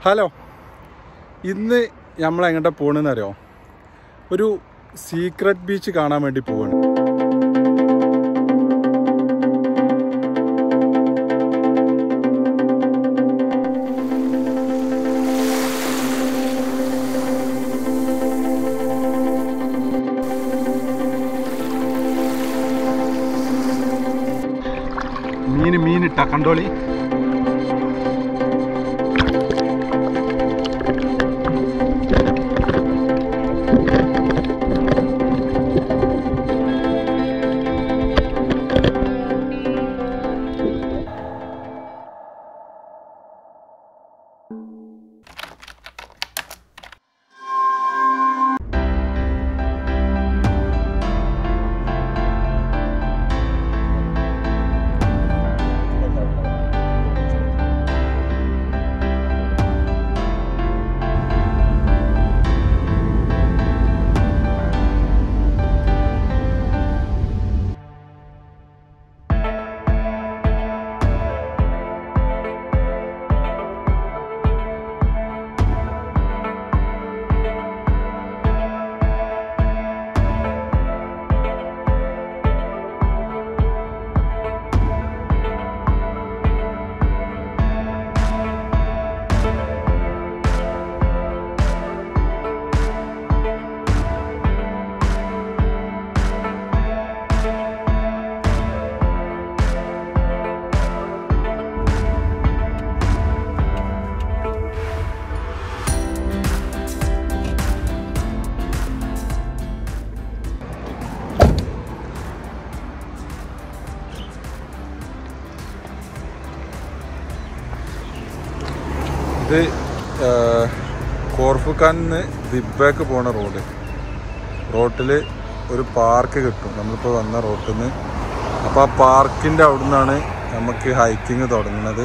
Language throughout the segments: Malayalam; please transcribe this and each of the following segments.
ഹലോ ഇന്ന് നമ്മൾ എങ്ങോട്ടാ പോകണമെന്ന് അറിയോ ഒരു സീക്രട്ട് ബീച്ച് കാണാൻ വേണ്ടി പോവാണ് മീന് മീനിട്ട കണ്ടോളി ഇത് കോർഫുഖാനിന്ന് ദിബേക്ക് പോണ റോഡ് റോട്ടിൽ ഒരു പാർക്ക് കിട്ടും നമ്മളിപ്പോൾ വന്ന റോട്ടിൽ നിന്ന് അപ്പോൾ ആ പാർക്കിൻ്റെ അവിടെ നിന്നാണ് നമുക്ക് ഹൈക്കിങ് തുടങ്ങുന്നത്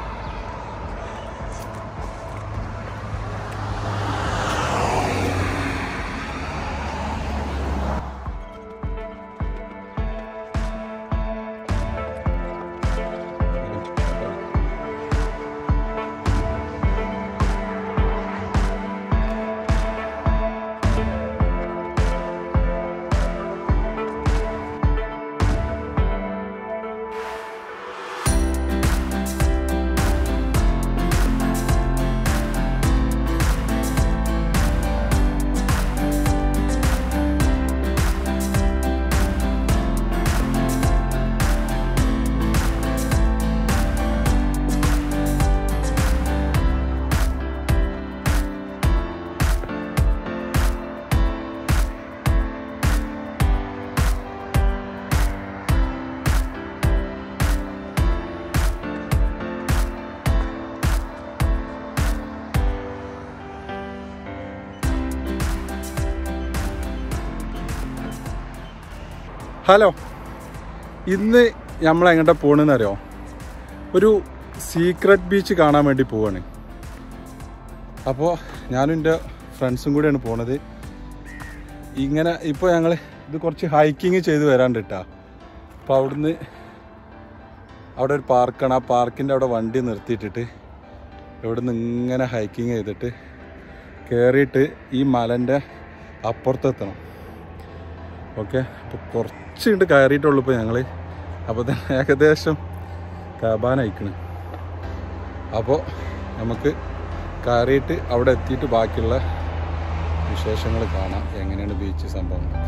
ഹലോ ഇന്ന് നമ്മൾ എങ്ങോട്ടാ പോകണമെന്ന് അറിയോ ഒരു സീക്രട്ട് ബീച്ച് കാണാൻ വേണ്ടി പോവാണ് അപ്പോൾ ഞാനും എൻ്റെ ഫ്രണ്ട്സും കൂടെയാണ് പോണത് ഇങ്ങനെ ഇപ്പോൾ ഞങ്ങൾ ഇത് കുറച്ച് ഹൈക്കിങ് ചെയ്ത് വരാണ്ട് കേട്ടാ അപ്പോൾ അവിടുന്ന് അവിടെ ഒരു പാർക്കാണ് ആ പാർക്കിൻ്റെ അവിടെ വണ്ടി നിർത്തിയിട്ടിട്ട് ഇവിടുന്ന് ഇങ്ങനെ ഹൈക്കിങ് ചെയ്തിട്ട് കയറിയിട്ട് ഈ മലൻ്റെ അപ്പുറത്തെത്തണം ഓക്കെ അപ്പോൾ കുറച്ച് ഇങ്ങോട്ട് കയറിയിട്ടുള്ളൂ ഇപ്പോൾ ഞങ്ങൾ അപ്പോൾ തന്നെ ഏകദേശം കബാനയക്കണ് അപ്പോൾ നമുക്ക് കയറിയിട്ട് അവിടെ എത്തിയിട്ട് ബാക്കിയുള്ള വിശേഷങ്ങൾ കാണാം എങ്ങനെയാണ് ബീച്ച് സംഭവങ്ങളൊക്കെ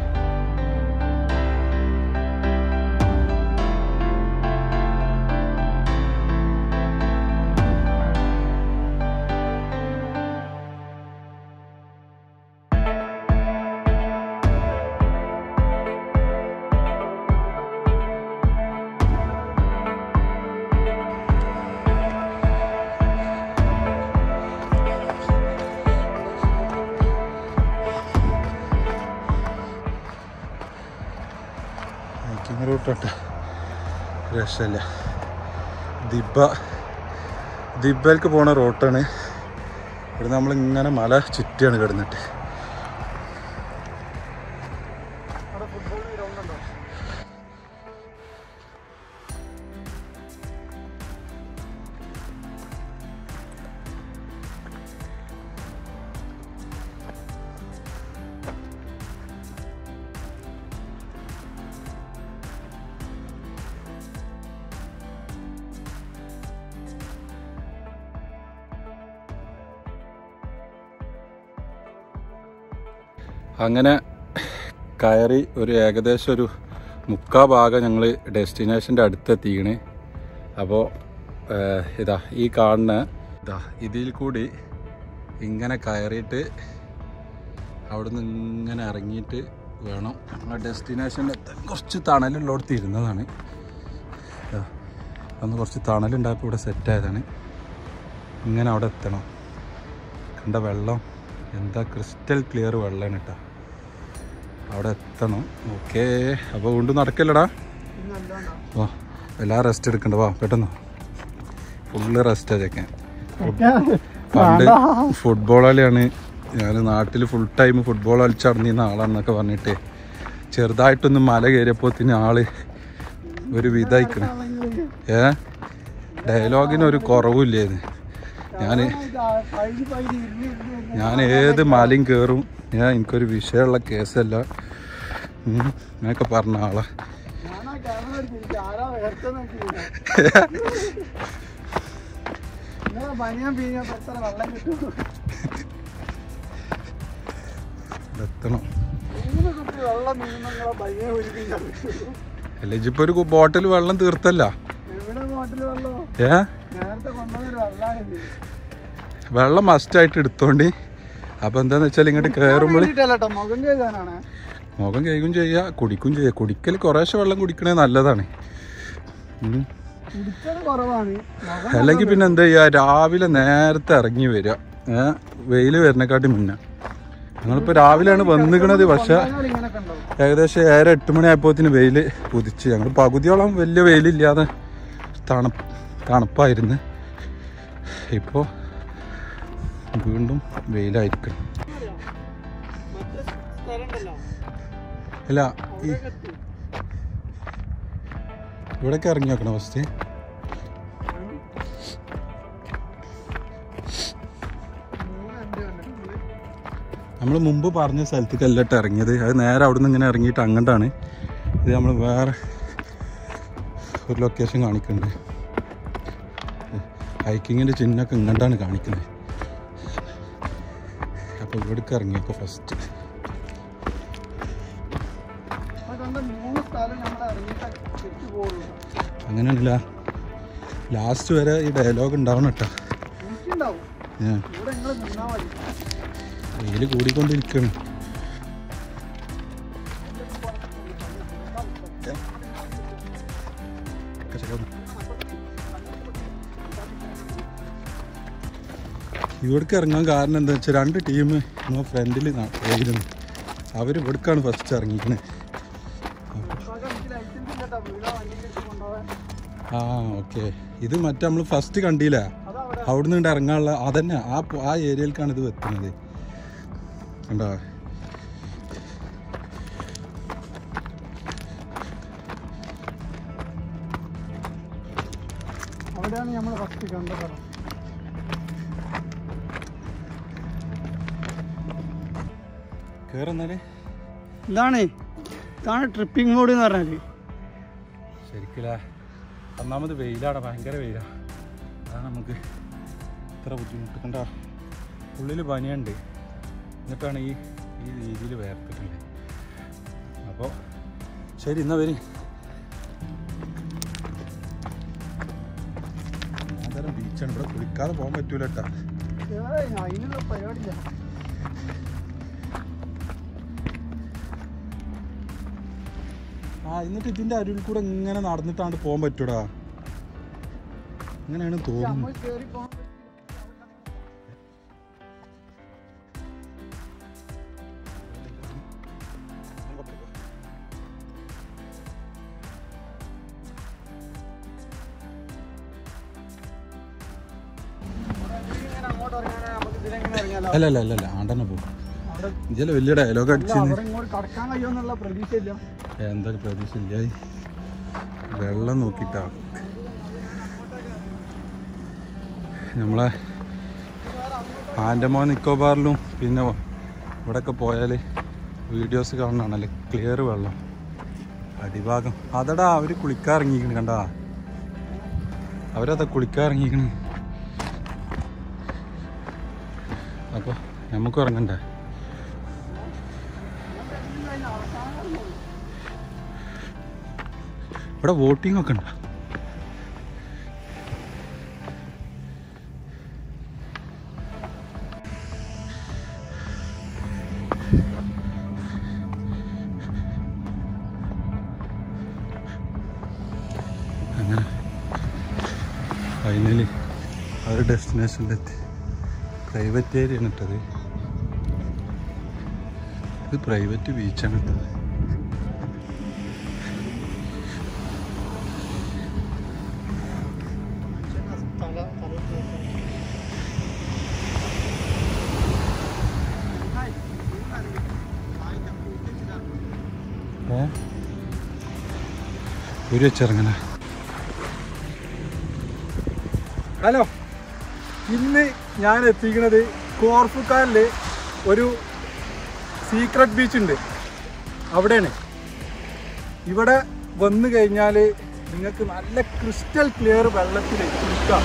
ഹൈക്കിങ് റൂട്ടോട്ട് രക്ഷമില്ല ദിബ ദിബയിലേക്ക് പോണ റൂട്ടാണ് ഇവിടെ നമ്മൾ ഇങ്ങനെ മല ചുറ്റിയാണ് കിടന്നിട്ട് അങ്ങനെ കയറി ഒരു ഏകദേശം ഒരു മുക്കാ ഭാഗം ഞങ്ങൾ ഡെസ്റ്റിനേഷൻ്റെ അടുത്തെത്തിക്കണ് അപ്പോൾ ഇതാ ഈ കാണുന്ന ഇതാ ഇതിൽ കൂടി ഇങ്ങനെ കയറിയിട്ട് അവിടുന്ന് ഇങ്ങനെ ഇറങ്ങിയിട്ട് വേണം നമ്മളെ ഡെസ്റ്റിനേഷനിൽ എത്താൻ കുറച്ച് തണലുള്ളടത്ത് ഇരുന്നതാണ് ഇതാ, അന്ന് കുറച്ച് തണലുണ്ടായപ്പോൾ ഇവിടെ സെറ്റായതാണ് ഇങ്ങനെ അവിടെ എത്തണം കണ്ട വെള്ളം എന്താ ക്രിസ്റ്റൽ ക്ലിയർ വെള്ളമാണ് കേട്ടോ അവിടെ എത്തണം ഓക്കേ അപ്പോൾ കൊണ്ട് നടക്കല്ലടാ വാ എല്ലാ റെസ്റ്റ് എടുക്കണ്ട വാ പെട്ടെന്ന് ഫുള്ള് റെസ്റ്റ് അതൊക്കെ പണ്ട് ഫുട്ബോൾ കളിയാണ് ഞാൻ നാട്ടിൽ ഫുൾ ടൈം ഫുട്ബോൾ കളിച്ച് നടന്നിരുന്ന ആളാണെന്നൊക്കെ പറഞ്ഞിട്ട് ചെറുതായിട്ടൊന്ന് മല കയറിയപ്പോത്തിന് ആള് ഒരു വിധയിക്കണ് ഏ ഡയലോഗിന് ഒരു കുറവില്ലേന്ന് ഞാൻ ഞാൻ ഏത് മലയും കയറും ഞാൻ എനിക്കൊരു വിഷയമുള്ള കേസല്ല ഉം, അങ്ങനെയൊക്കെ പറഞ്ഞ ആളാ പനിയാൻ പിഴിഞ്ഞാൽ എത്ര വെള്ളം കിട്ടും ഇവിടെ എത്തണം മൂന്ന് കുപ്പി വെള്ളം നീങ്ങുന്ന പയ്യെ ഒഴിപ്പിക്കാൻ അല്ല ഇജിപ്പോ ഒരു ബോട്ടിൽ വെള്ളം തീർത്തല്ല എവിടെ ബോട്ടിൽ വെള്ളം ഏ നേരത്തെ കൊണ്ടുവന്നൊരു വെള്ളമാണിത് വെള്ളം മസ്റ്റായിട്ട് എടുത്തോണ്ട് അപ്പൊ എന്താന്ന് വെച്ചാൽ ഇങ്ങോട്ട് കയറുമ്പോൾ വേണ്ടിയിട്ടല്ല മുഖം കഴുകാനാണ് മുഖം കഴുകും ചെയ്യുക കുടിക്കും ചെയ്യുക കുടിക്കൽ കുറേശ്ശെ വെള്ളം കുടിക്കണേ നല്ലതാണ് ഉം. കുടിച്ചത് കുറവാണ് മുഖം അല്ലെങ്കിൽ പിന്നെ എന്താ ചെയ്യുക രാവിലെ നേരത്തെ ഇറങ്ങി വരിക ഏ വെയിൽ വരുന്നേക്കാട്ടി മുന്നേ ഞങ്ങളിപ്പോൾ രാവിലെയാണ് വന്നിക്കണത് പക്ഷെ കൊണ്ടുവന്നാൽ ഇങ്ങനൊക്കെ ഉണ്ടാവും ഏകദേശം ഏഴര എട്ട് മണിയായപ്പോത്തിന് വെയിൽ കുതിച്ച് ഞങ്ങൾ പകുതിയോളം വലിയ വെയിലില്ലാതെ തണുപ്പ് തണുപ്പായിരുന്നു ഇപ്പോൾ വീണ്ടും വെയിലായിരിക്കണം മറ്റേ സ്ഥലം ഉണ്ടല്ലോ അല്ല ഈ ഇവിടേക്ക് ഇറങ്ങി നോക്കണം ഫസ്റ്റ് നമ്മൾ മുമ്പ് പറഞ്ഞ സ്ഥലത്തേക്ക് അല്ലട്ട് ഇറങ്ങിയത് അത് നേരെ അവിടെ നിന്ന് ഇങ്ങനെ ഇറങ്ങിയിട്ട് അങ്ങോട്ടാണ് ഇത് നമ്മൾ വേറെ ഒരു ലൊക്കേഷൻ കാണിക്കുന്നുണ്ട് ഹൈക്കിങ്ങിൻ്റെ ചിഹ്നമൊക്കെ ഇങ്ങോട്ടാണ് കാണിക്കുന്നത് അപ്പോൾ ഇവിടേക്ക് ഇറങ്ങിയൊക്കെ ഫസ്റ്റ് അതുകൊണ്ട് മൂന്ന് സ്ഥലം നമ്മൾ ഇറങ്ങിയിട്ട് തിരിച്ചു പോകുള്ളൂ അങ്ങനെയാണില്ല ലാസ്റ്റ് വരെ ഈ ഡയലോഗ് ഉണ്ടാവണം കേട്ടോ എനിക്കുണ്ടാവും ഞാൻ ഇവിടെ നിങ്ങൾ നിന്നാൽ മതി വെയിൽ കൂടിക്കൊണ്ടിരിക്കുകയാണ് ഇവിടേക്ക് ഇറങ്ങാൻ കാരണം എന്താ വെച്ചാൽ രണ്ട് ടീം നമ്മളെ ഫ്രണ്ടിൽ പോയിരുന്നു അവർ ഇവിടേക്കാണ് ഫസ്റ്റ് ഇറങ്ങിക്കണത് ഇപ്പൊക്കെ എനിക്ക് ലൈസൻസ് ഇല്ലട്ടോ വീടാ വണ്ടി തിരിച്ച് കൊണ്ടുപോകാൻ ആ ഓക്കെ ഇത് മറ്റേ നമ്മൾ ഫസ്റ്റ് കണ്ടില്ല അതവിടെ അവിടുന്ന് ഇങ്ങോട്ട് ഇറങ്ങാനുള്ള അതന്നെ ആ പോ- ആ ഏരിയയിലേക്കാണ് ഇത് എത്തുന്നത് കണ്ടോ അവിടെയാണ് നമ്മൾ ഫസ്റ്റ് കണ്ട സ്ഥലം കയറുന്നാലേ ഇതാണ് ഇതാണ് ട്രിപ്പിംഗ് മോഡ് എന്ന് പറഞ്ഞാൽ ശരിക്കില്ല ഒന്നാമത് വെയിലാണ് ഭയങ്കര വെയിലാണ് അതാണ് നമുക്ക് ഇത്ര ബുദ്ധിമുട്ട് കണ്ട ഉള്ളിൽ പനിയുണ്ട് എന്നിട്ടാണ് ഈ ഈ രീതിയിൽ വേർത്തിട്ടുണ്ട് അപ്പോൾ ശരി എന്നാ വരി തരം ബീച്ചാണ് ഇവിടെ കുളിക്കാതെ പോകാൻ പറ്റൂല കേട്ടാ അതിനുള്ള പരിപാടിയില്ല ആ എന്നിട്ട് ഇതിൻ്റെ അരുവിൽ കൂടെ ഇങ്ങനെ നടന്നിട്ടാണ്ട് പോകാൻ പറ്റൂടാ അങ്ങനെയാണ് തോന്നുന്നത് നമ്മൾ കയറി പോകാൻ ഇങ്ങനെ അങ്ങോട്ട് ഇറങ്ങാനാ നമുക്ക് ഇതിലെങ്ങനെ ഇറങ്ങിയാലോ അല്ല അല്ല അല്ല അല്ല ആണ്ടന്നെ പോകും അവിടെ ഇതിലെ വലിയ ഡയലോഗ് ഇല്ല, അടിച്ചിന്ന് അവിടെ ഇങ്ങോട്ട് കടക്കാൻ കഴിയുമെന്നുള്ള പ്രതീക്ഷയില്ല എന്താ പ്രതീക്ഷ ഇല്ലായി വെള്ളം നോക്കിട്ടാ നമ്മളെ ആൻഡമാൻ നിക്കോബാറിലും പിന്നെ ഇവിടെയൊക്കെ പോയാൽ വീഡിയോസ് കാണണല്ലേ ക്ലിയർ വെള്ളം അടിഭാഗം അതടാ അവർ കുളിക്കാൻ ഇറങ്ങിക്കണ് കണ്ടാ അവരതാ കുളിക്കാൻ ഇറങ്ങിക്കണ് അപ്പോൾ നമുക്ക് ഇറങ്ങണ്ടേ ഇവിടെ വോട്ടിംഗ് ഒക്കെ ഉണ്ട് അങ്ങനെ ഫൈനലി ആ ഒരു ഡെസ്റ്റിനേഷനിലെത്തി പ്രൈവറ്റ് ഏരിയ ആണ് ഇട്ടത് ഇത് പ്രൈവറ്റ് ബീച്ചാണ് ഇട്ടത് ഏ ഒരു വെച്ചിറങ്ങണ ഹലോ ഇന്ന് ഞാൻ എത്തിക്കുന്നത് കോർഫുക്കാരിൽ ഒരു സീക്രട്ട് ബീച്ച് ഉണ്ട് അവിടെയാണ് ഇവിടെ വന്നു കഴിഞ്ഞാൽ നിങ്ങൾക്ക് നല്ല ക്രിസ്റ്റൽ ക്ലിയർ വെള്ളത്തിൽ കുളിക്കാം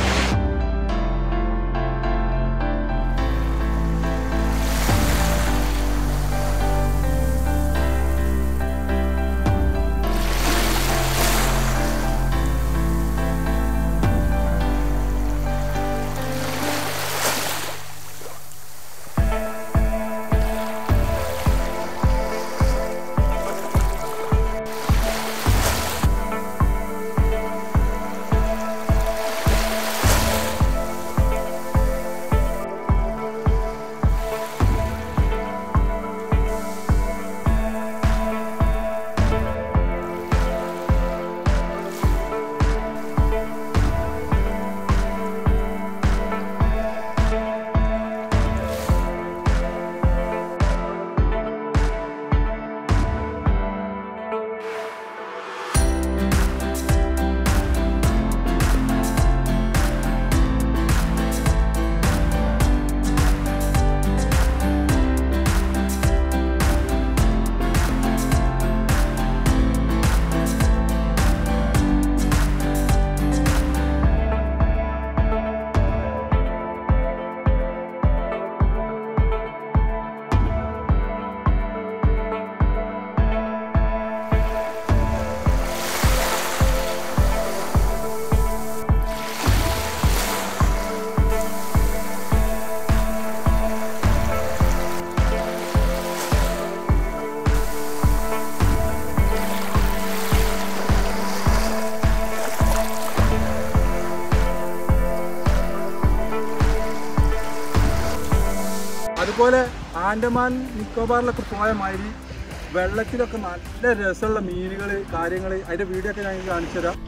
അതുപോലെ ആൻഡമാൻ നിക്കോബാറിലൊക്കെ പോയ മാതിരി വെള്ളത്തിലൊക്കെ നല്ല രസമുള്ള മീനുകൾ കാര്യങ്ങൾ അതിന്റെ വീഡിയോ ഒക്കെ ഞാൻ കാണിച്ചു തരാം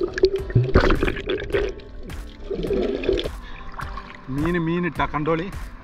മീന് മീനിട്ട കണ്ടോളി